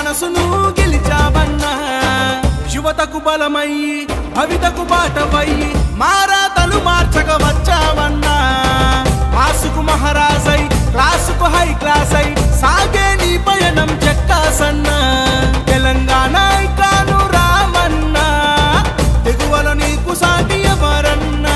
మనసును గెలిచావన్నా యువతకు బలమయ్యి భవితకు బాటవయ్యి మారాతలు మార్చక వచ్చావన్నా మాసుకు మహారాజై క్లాసుకు హై క్లాస్ అయి సాగే నీ పయనం చెక్కాసన్నా తెలంగాణ ఐకాను రామన్నా తెగువల నీకు సాటి ఎవరన్నా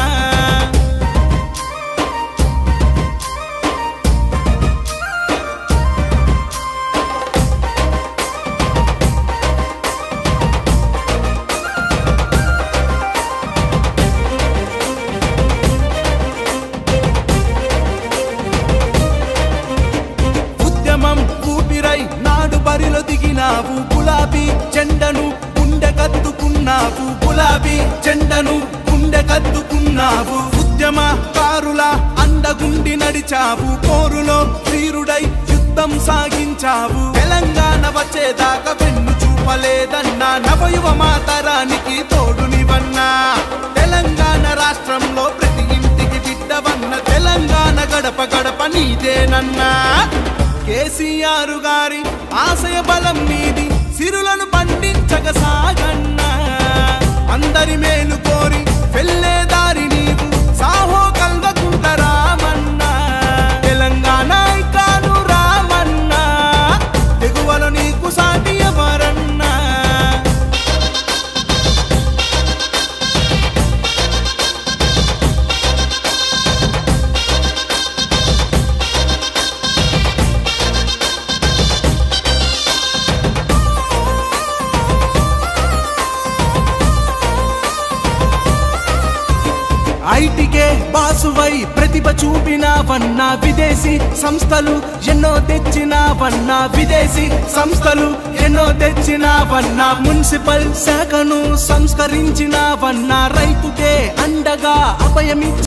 ఉద్యమం ఊపిరై నాడు బరిలో దిగినావు గులాబీ జెండను గుండె కద్దుకున్నావు గులాబీ జెండను గుండె కద్దుకున్నావు ఉద్యమ కారుల అండగుండి నడిచావు పోరులో వీరుడై యుద్ధం సాగించావు తెలంగాణ వచ్చేదాకా వెన్ను చూపలేదన్నా నవయువ మాతరానికి తోడునివన్నా తెలంగాణ రాష్ట్రంలో ప్రతి ఇంటికి బిడ్డవన్న తెలంగాణ గడప గడప నీదేనన్నా కేసీఆర్ గారి ఆశయ బలం మీది సిరులను పండించక సాగన్నా అందరి మేలు కోరి వెళ్ళే దారి నీవు సాహో కల్వకుంట రామన్నా తెలంగాణ ఐకాను రామన్నా తెగువల నీకు సాటి ఎవరన్నా ఐటికే బాసువై ప్రతిభ చూపినావన్నా విదేశీ సంస్థలు ఎన్నో తెచ్చినావన్నా విదేశీ సంస్థలు ఎన్నో తెచ్చినావన్నా మున్సిపల్ శాఖను సంస్కరించినావన్నా రైతుకే అండగా అభయమిచ్చి